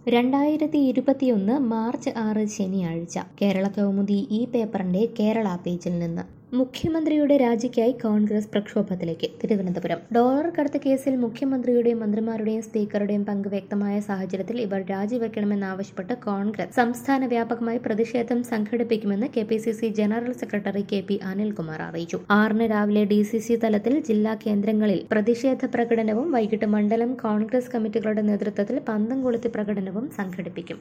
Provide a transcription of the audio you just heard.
രണ്ടായിരത്തി ഇരുപത്തിയൊന്ന് മാർച്ച് ആറ് ശനിയാഴ്ച കേരള കൗമുദി ഈ പേപ്പറിന്റെ കേരള പേജിൽ നിന്ന് മുഖ്യമന്ത്രിയുടെ രാജിക്കായി കോൺഗ്രസ് പ്രക്ഷോഭത്തിലേക്ക് തിരുവനന്തപുരം ഡോളർ കടത്ത് കേസിൽ മുഖ്യമന്ത്രിയുടെയും മന്ത്രിമാരുടെയും സ്പീക്കറുടെയും പങ്ക് വ്യക്തമായ സാഹചര്യത്തിൽ ഇവർ രാജിവെക്കണമെന്നാവശ്യപ്പെട്ട് കോൺഗ്രസ് സംസ്ഥാന വ്യാപകമായി പ്രതിഷേധം സംഘടിപ്പിക്കുമെന്ന് K P C C general secretary K P Anilkumar അറിയിച്ചു ആറിന് രാവിലെ ഡി സി സി തലത്തിൽ ജില്ലാ കേന്ദ്രങ്ങളിൽ പ്രതിഷേധ പ്രകടനവും വൈകിട്ട് മണ്ഡലം കോൺഗ്രസ് കമ്മിറ്റികളുടെ നേതൃത്വത്തിൽ പന്തം കൊളുത്തി പ്രകടനവും സംഘടിപ്പിക്കും